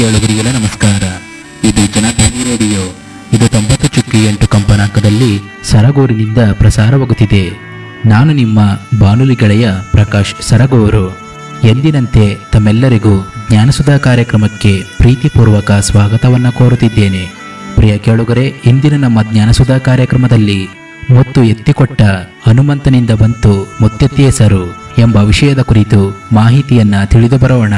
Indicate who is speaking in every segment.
Speaker 1: ಕೇಳುಗರಿಗೆಲ್ಲ ನಮಸ್ಕಾರ ಇದು ಜನಧ್ವನಿ ರೇಡಿಯೋ ಇದು ತೊಂಬತ್ತು ಚುಕ್ಕಿ ಎಂಟು ಕಂಪನಾಂಕದಲ್ಲಿ ಸರಗೂರಿನಿಂದ ಪ್ರಸಾರವಾಗುತ್ತಿದೆ ನಾನು ನಿಮ್ಮ ಬಾನುಲಿ ಗೆಳೆಯ ಪ್ರಕಾಶ್ ಸರಗೂರು ಎಂದಿನಂತೆ ತಮ್ಮೆಲ್ಲರಿಗೂ ಜ್ಞಾನಸುಧಾ ಕಾರ್ಯಕ್ರಮಕ್ಕೆ ಪ್ರೀತಿಪೂರ್ವಕ ಸ್ವಾಗತವನ್ನ ಕೋರುತ್ತಿದ್ದೇನೆ ಪ್ರಿಯ ಕೇಳುಗರೆ ಇಂದಿನ ನಮ್ಮ ಜ್ಞಾನಸುಧಾ ಕಾರ್ಯಕ್ರಮದಲ್ಲಿ ಮುತ್ತು ಎತ್ತಿಕೊಟ್ಟ ಹನುಮಂತನಿಂದ ಬಂತು ಮುತ್ತೆತ್ತಿ ಹೆಸರು ಎಂಬ ವಿಷಯದ ಕುರಿತು ಮಾಹಿತಿಯನ್ನ ತಿಳಿದು ಬರೋಣ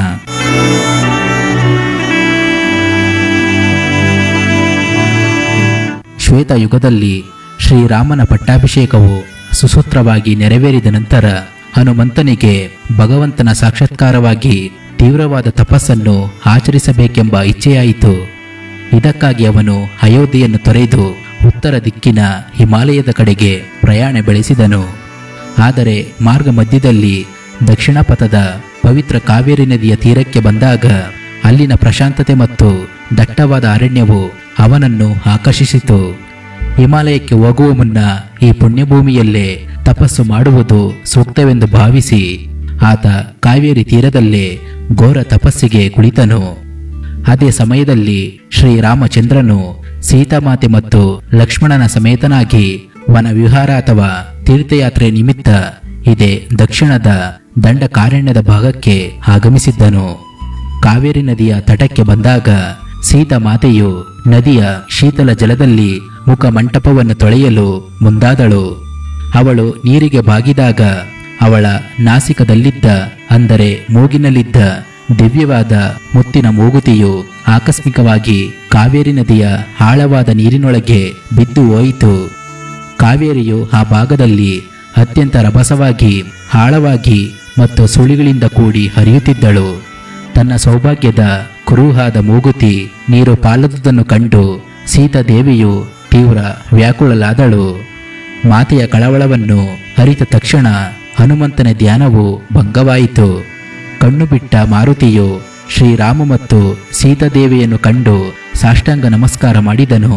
Speaker 1: ಶ್ವೇತ ಯುಗದಲ್ಲಿ ಶ್ರೀರಾಮನ ಪಟ್ಟಾಭಿಷೇಕವು ಸುಸೂತ್ರವಾಗಿ ನೆರವೇರಿದ ನಂತರ ಹನುಮಂತನಿಗೆ ಭಗವಂತನ ಸಾಕ್ಷಾತ್ಕಾರವಾಗಿ ತೀವ್ರವಾದ ತಪಸ್ಸನ್ನು ಆಚರಿಸಬೇಕೆಂಬ ಇಚ್ಛೆಯಾಯಿತು ಇದಕ್ಕಾಗಿ ಅವನು ಅಯೋಧ್ಯೆಯನ್ನು ತೊರೆದು ಉತ್ತರ ದಿಕ್ಕಿನ ಹಿಮಾಲಯದ ಕಡೆಗೆ ಪ್ರಯಾಣ ಬೆಳೆಸಿದನು ಆದರೆ ಮಾರ್ಗ ಮಧ್ಯದಲ್ಲಿ ದಕ್ಷಿಣ ಪಥದ ಪವಿತ್ರ ಕಾವೇರಿ ನದಿಯ ತೀರಕ್ಕೆ ಬಂದಾಗ ಅಲ್ಲಿನ ಪ್ರಶಾಂತತೆ ಮತ್ತು ದಟ್ಟವಾದ ಅರಣ್ಯವು ಅವನನ್ನು ಆಕರ್ಷಿಸಿತು ಹಿಮಾಲಯಕ್ಕೆ ಹೋಗುವ ಮುನ್ನ ಈ ಪುಣ್ಯಭೂಮಿಯಲ್ಲೇ ತಪಸ್ಸು ಮಾಡುವುದು ಸೂಕ್ತವೆಂದು ಭಾವಿಸಿ ಆತ ಕಾವೇರಿ ತೀರದಲ್ಲೇ ಘೋರ ತಪಸ್ಸಿಗೆ ಕುಳಿತನು ಅದೇ ಸಮಯದಲ್ಲಿ ಶ್ರೀರಾಮಚಂದ್ರನು ಸೀತಾಮಾತೆ ಮತ್ತು ಲಕ್ಷ್ಮಣನ ಸಮೇತನಾಗಿ ವನ ವಿಹಾರ ಅಥವಾ ತೀರ್ಥಯಾತ್ರೆ ನಿಮಿತ್ತ ಇದೇ ದಕ್ಷಿಣದ ದಂಡಕಾರಣ್ಯದ ಭಾಗಕ್ಕೆ ಆಗಮಿಸಿದ್ದನು ಕಾವೇರಿ ನದಿಯ ತಟಕ್ಕೆ ಬಂದಾಗ ಸೀತಾಮಾತೆಯು ನದಿಯ ಶೀತಲ ಜಲದಲ್ಲಿ ಮುಖ ಮಂಟಪವನ್ನು ತೊಳೆಯಲು ಮುಂದಾದಳು ಅವಳು ನೀರಿಗೆ ಬಾಗಿದಾಗ ಅವಳ ನಾಸಿಕದಲ್ಲಿದ್ದ ಅಂದರೆ ಮೂಗಿನಲ್ಲಿದ್ದ ದಿವ್ಯವಾದ ಮುತ್ತಿನ ಮೂಗುತಿಯು ಆಕಸ್ಮಿಕವಾಗಿ ಕಾವೇರಿ ನದಿಯ ಆಳವಾದ ನೀರಿನೊಳಗೆ ಬಿದ್ದು ಹೋಯಿತು ಕಾವೇರಿಯು ಆ ಭಾಗದಲ್ಲಿ ಅತ್ಯಂತ ರಭಸವಾಗಿ ಆಳವಾಗಿ ಮತ್ತು ಸುಳಿಗಳಿಂದ ಕೂಡಿ ಹರಿಯುತ್ತಿದ್ದಳು ತನ್ನ ಸೌಭಾಗ್ಯದ ಕುರುಹಾದ ಮೂಗುತಿ ನೀರು ಪಾಲದುದನ್ನು ಕಂಡು ಸೀತಾದೇವಿಯು ತೀವ್ರ ವ್ಯಾಕುಳಲಾದಳು ಮಾತೆಯ ಕಳವಳವನ್ನು ಅರಿತ ತಕ್ಷಣ ಹನುಮಂತನ ಧ್ಯಾನವು ಭಂಗವಾಯಿತು ಕಣ್ಣು ಬಿಟ್ಟ ಮಾರುತಿಯು ಶ್ರೀರಾಮ ಮತ್ತು ಸೀತಾದೇವಿಯನ್ನು ಕಂಡು ಸಾಷ್ಟಾಂಗ ನಮಸ್ಕಾರ ಮಾಡಿದನು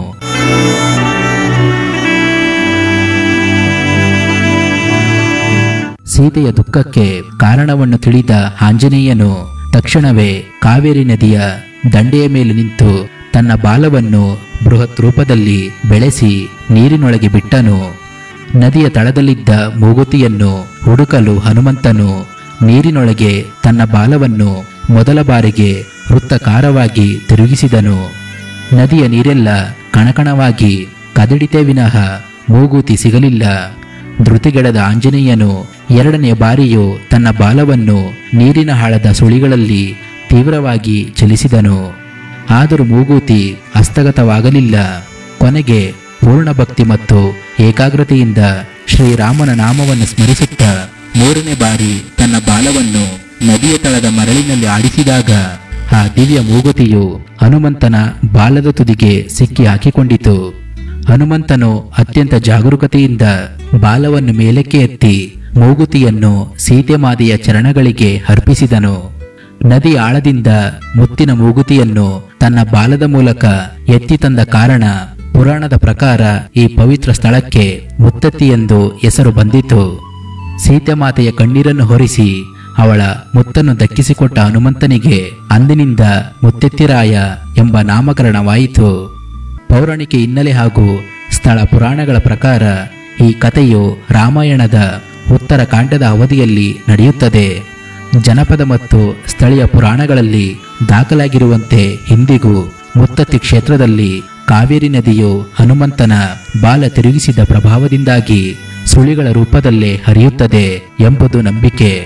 Speaker 1: ಸೀತೆಯ ದುಃಖಕ್ಕೆ ಕಾರಣವನ್ನು ತಿಳಿದ ಆಂಜನೇಯನು ತಕ್ಷಣವೇ ಕಾವೇರಿ ನದಿಯ ದಂಡೆಯ ಮೇಲೆ ನಿಂತು ತನ್ನ ಬಾಲವನ್ನು ಬೃಹತ್ ರೂಪದಲ್ಲಿ ಬೆಳೆಸಿ ನೀರಿನೊಳಗೆ ಬಿಟ್ಟನು ನದಿಯ ತಳದಲ್ಲಿದ್ದ ಮೂಗುತಿಯನ್ನು ಹುಡುಕಲು ಹನುಮಂತನು ನೀರಿನೊಳಗೆ ತನ್ನ ಬಾಲವನ್ನು ಮೊದಲ ಬಾರಿಗೆ ವೃತ್ತಕಾರವಾಗಿ ತಿರುಗಿಸಿದನು ನದಿಯ ನೀರೆಲ್ಲ ಕಣಕಣವಾಗಿ ಕದಡಿತೆ ವಿನಃ ಮೂಗುತಿ ಸಿಗಲಿಲ್ಲ ಧೃತಿಗೆಡದ ಆಂಜನೇಯನು ಎರಡನೆಯ ಬಾರಿಯೂ ತನ್ನ ಬಾಲವನ್ನು ನೀರಿನ ಆಳದ ಸುಳಿಗಳಲ್ಲಿ ತೀವ್ರವಾಗಿ ಚಲಿಸಿದನು ಆದರೂ ಮೂಗೂತಿ ಹಸ್ತಗತವಾಗಲಿಲ್ಲ ಕೊನೆಗೆ ಪೂರ್ಣ ಭಕ್ತಿ ಮತ್ತು ಏಕಾಗ್ರತೆಯಿಂದ ಶ್ರೀರಾಮನ ನಾಮವನ್ನು ಸ್ಮರಿಸುತ್ತಾ ಮೂರನೇ ಬಾರಿ ತನ್ನ ಬಾಲವನ್ನು ನದಿಯ ತಳದ ಮರಳಿನಲ್ಲಿ ಆಡಿಸಿದಾಗ ಆ ದಿವ್ಯ ಮೂಗುತಿಯು ಹನುಮಂತನ ಬಾಲದ ತುದಿಗೆ ಸಿಕ್ಕಿ ಹಾಕಿಕೊಂಡಿತು ಹನುಮಂತನು ಅತ್ಯಂತ ಜಾಗರೂಕತೆಯಿಂದ ಬಾಲವನ್ನು ಮೇಲಕ್ಕೆ ಎತ್ತಿ ಮೂಗುತಿಯನ್ನು ಸೀತೆಮಾತೆಯ ಚರಣಗಳಿಗೆ ಅರ್ಪಿಸಿದನು ನದಿ ಆಳದಿಂದ ಮುತ್ತಿನ ಮೂಗುತಿಯನ್ನು ತನ್ನ ಬಾಲದ ಮೂಲಕ ಎತ್ತಿ ತಂದ ಕಾರಣ ಪುರಾಣದ ಪ್ರಕಾರ ಈ ಪವಿತ್ರ ಸ್ಥಳಕ್ಕೆ ಮುತ್ತತ್ತಿ ಎಂದು ಹೆಸರು ಬಂದಿತು ಸೀತೆಮಾತೆಯ ಕಣ್ಣೀರನ್ನು ಹೊರಿಸಿ ಅವಳ ಮುತ್ತನ್ನು ದಕ್ಕಿಸಿಕೊಟ್ಟ ಹನುಮಂತನಿಗೆ ಅಂದಿನಿಂದ ಮುತ್ತೆತ್ತಿರಾಯ ಎಂಬ ನಾಮಕರಣವಾಯಿತು ಪೌರಾಣಿಕ ಹಿನ್ನೆಲೆ ಹಾಗೂ ಸ್ಥಳ ಪುರಾಣಗಳ ಪ್ರಕಾರ ಈ ಕಥೆಯು ರಾಮಾಯಣದ ಉತ್ತರ ಕಾಂಡದ ಅವಧಿಯಲ್ಲಿ ನಡೆಯುತ್ತದೆ ಜನಪದ ಮತ್ತು ಸ್ಥಳೀಯ ಪುರಾಣಗಳಲ್ಲಿ ದಾಖಲಾಗಿರುವಂತೆ ಇಂದಿಗೂ ಮುತ್ತತ್ತಿ ಕ್ಷೇತ್ರದಲ್ಲಿ ಕಾವೇರಿ ನದಿಯು ಹನುಮಂತನ ಬಾಲ ತಿರುಗಿಸಿದ ಪ್ರಭಾವದಿಂದಾಗಿ ಸುಳಿಗಳ ರೂಪದಲ್ಲೇ ಹರಿಯುತ್ತದೆ ಎಂಬುದು ನಂಬಿಕೆ